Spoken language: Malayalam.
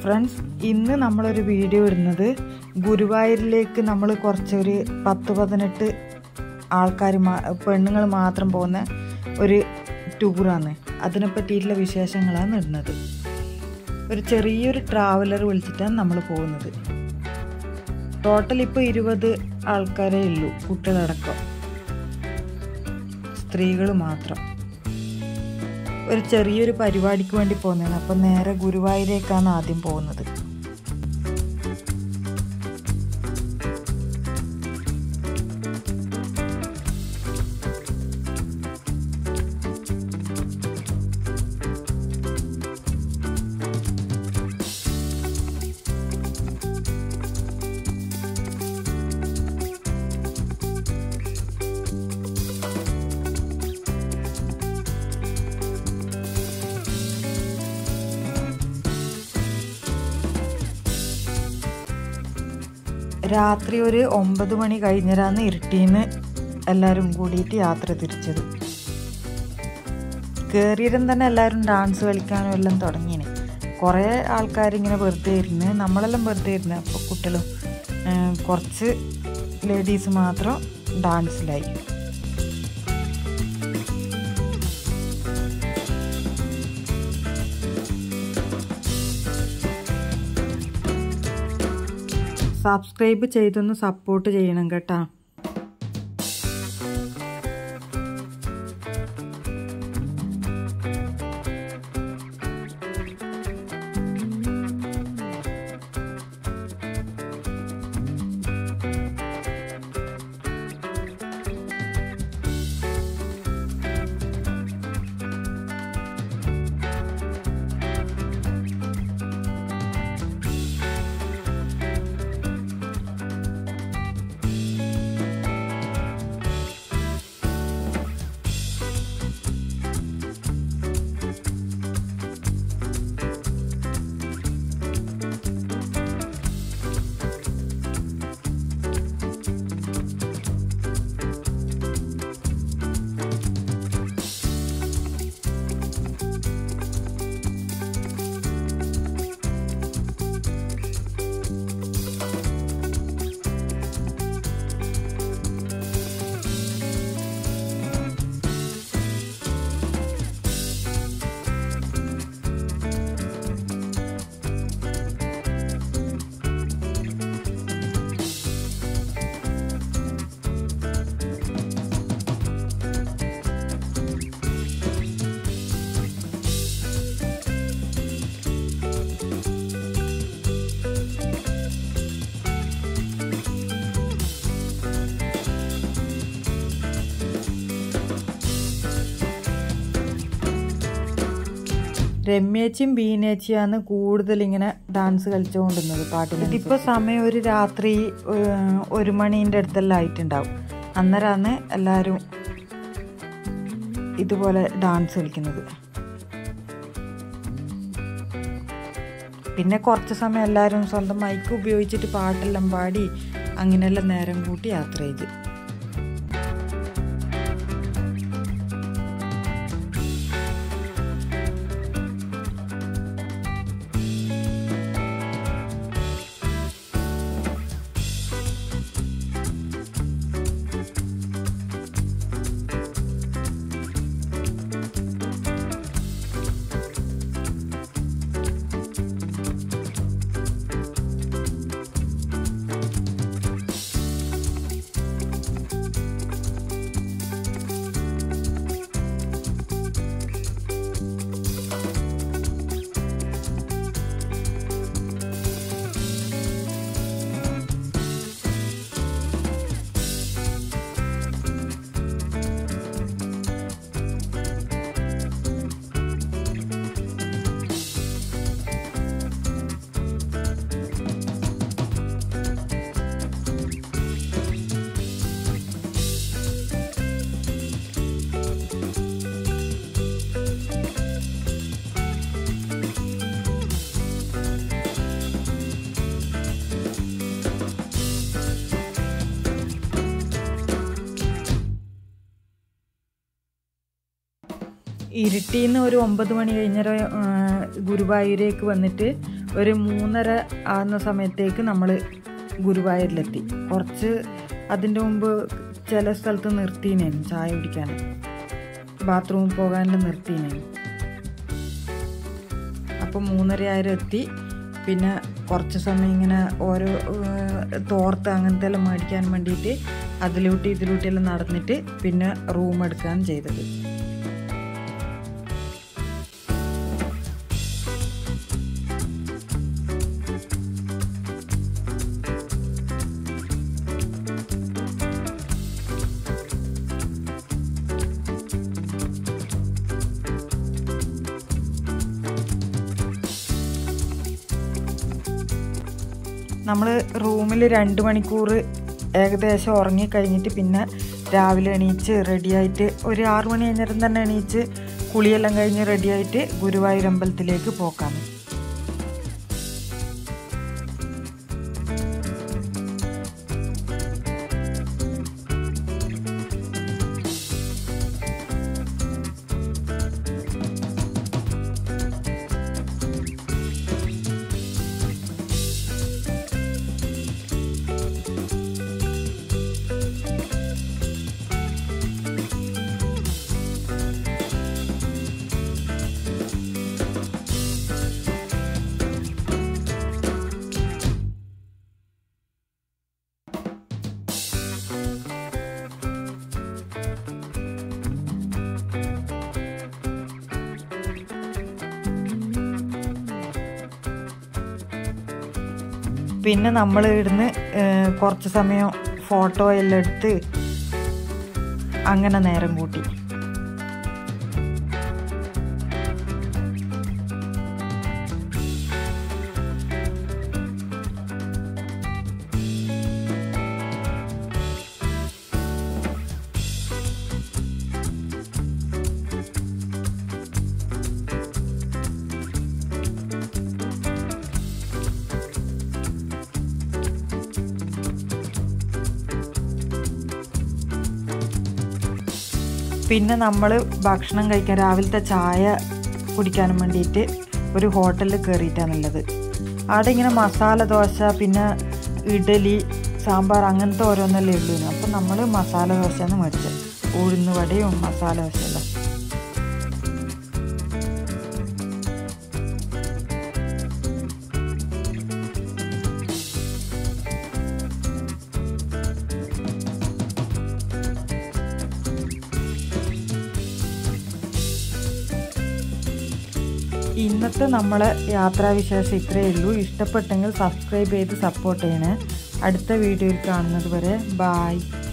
ഫ്രണ്ട്സ് ഇന്ന് നമ്മളൊരു വീഡിയോ ഇടുന്നത് ഗുരുവായൂരിലേക്ക് നമ്മൾ കുറച്ചൊരു പത്ത് പതിനെട്ട് ആൾക്കാർ മാ പെണ്ണുങ്ങൾ മാത്രം പോകുന്ന ഒരു ടൂറാണ് അതിനെ പറ്റിയിട്ടുള്ള വിശേഷങ്ങളാണ് ഇടുന്നത് ഒരു ചെറിയൊരു ട്രാവലർ വിളിച്ചിട്ടാണ് നമ്മൾ പോകുന്നത് ടോട്ടൽ ഇപ്പോൾ ഇരുപത് ആൾക്കാരേ ഉള്ളൂ കുട്ടികളടക്കം സ്ത്രീകൾ മാത്രം ഒരു ചെറിയൊരു പരിപാടിക്ക് വേണ്ടി പോകുന്നതാണ് അപ്പം നേരെ ഗുരുവായൂരേക്കാണ് ആദ്യം പോകുന്നത് രാത്രി ഒരു ഒമ്പത് മണി കഴിഞ്ഞരാന്ന് ഇരുട്ടീന്ന് എല്ലാവരും കൂടിയിട്ട് യാത്ര തിരിച്ചത് കയറിയിടം തന്നെ എല്ലാവരും ഡാൻസ് കളിക്കാനും എല്ലാം തുടങ്ങിയിന് കുറേ ആൾക്കാരിങ്ങനെ വെറുതെ ഇരുന്ന് നമ്മളെല്ലാം വെറുതെ ഇരുന്ന് അപ്പോൾ കുട്ടികളും കുറച്ച് ലേഡീസ് മാത്രം ഡാൻസിലായി സബ്സ്ക്രൈബ് ചെയ്തൊന്ന് സപ്പോർട്ട് ചെയ്യണം കേട്ടാ രമ്യേച്ചിയും ബീനേച്ചിയാണ് കൂടുതൽ ഇങ്ങനെ ഡാൻസ് കളിച്ചുകൊണ്ടിരുന്നത് പാട്ടിന് ഇപ്പോൾ സമയം ഒരു രാത്രി ഒരു മണീൻ്റെ അടുത്തെല്ലാം ആയിട്ടുണ്ടാവും അന്നേരമാണ് എല്ലാവരും ഇതുപോലെ ഡാൻസ് കളിക്കുന്നത് പിന്നെ കുറച്ച് സമയം എല്ലാവരും സ്വന്തം മൈക്ക് ഉപയോഗിച്ചിട്ട് പാട്ടെല്ലാം പാടി അങ്ങനെയെല്ലാം നേരം കൂട്ടി യാത്ര ചെയ്ത് ഇരുട്ടിന്ന് ഒരു ഒമ്പത് മണി കഴിഞ്ഞേരം ഗുരുവായൂരേക്ക് വന്നിട്ട് ഒരു മൂന്നര ആകുന്ന സമയത്തേക്ക് നമ്മൾ ഗുരുവായൂരിലെത്തി കുറച്ച് അതിൻ്റെ മുമ്പ് ചില സ്ഥലത്ത് നിർത്തിനേനും ചായ കുടിക്കാൻ ബാത്റൂമിൽ പോകാനെല്ലാം നിർത്തിനേനും അപ്പം മൂന്നര ആയിരം എത്തി പിന്നെ കുറച്ച് സമയം ഇങ്ങനെ ഓരോ ഏഹ്, തോർത്ത് അങ്ങനത്തെ എല്ലാം മേടിക്കാൻ വേണ്ടിയിട്ട് അതിലൂട്ടി ഇതിലൂട്ടി എല്ലാം നടന്നിട്ട് പിന്നെ റൂം എടുക്കാൻ ചെയ്തത് നമ്മൾ റൂമിൽ രണ്ട് മണിക്കൂർ ഏകദേശം ഉറങ്ങിക്കഴിഞ്ഞിട്ട് പിന്നെ രാവിലെ എണീച്ച് റെഡിയായിട്ട് ഒരു ആറു മണി കഴിഞ്ഞേരം തന്നെ എണീച്ച് കുളിയെല്ലാം കഴിഞ്ഞ് റെഡിയായിട്ട് ഗുരുവായൂർ അമ്പലത്തിലേക്ക് പോക്കാണ് പിന്നെ നമ്മൾ ഇവിടുന്ന് ഏഹ്, കുറച്ച് സമയം ഫോട്ടോ എല്ലാം എടുത്ത് അങ്ങനെ നേരം കൂട്ടി പിന്നെ നമ്മൾ ഭക്ഷണം കഴിക്കാൻ രാവിലത്തെ ചായ കുടിക്കാനും വേണ്ടിയിട്ട് ഒരു ഹോട്ടലിൽ കയറിയിട്ടാണുള്ളത് അവിടെ ഇങ്ങനെ മസാല ദോശ പിന്നെ ഇഡലി സാമ്പാർ അങ്ങനത്തെ ഓരോന്നല്ലേ ഉള്ളൂ അപ്പം നമ്മൾ മസാല ദോശയാണ് മേടിച്ചത് ഉഴുന്ന് വടയും മസാല ദോശയെല്ലാം ഇന്നത്തെ നമ്മളെ യാത്രാവിശേഷം ഇത്രയേ ഉള്ളൂ ഇഷ്ടപ്പെട്ടെങ്കിൽ സബ്സ്ക്രൈബ് ചെയ്ത് സപ്പോർട്ട് ചെയ്യണേ അടുത്ത വീഡിയോയിൽ കാണുന്നത് വരെ ബായ്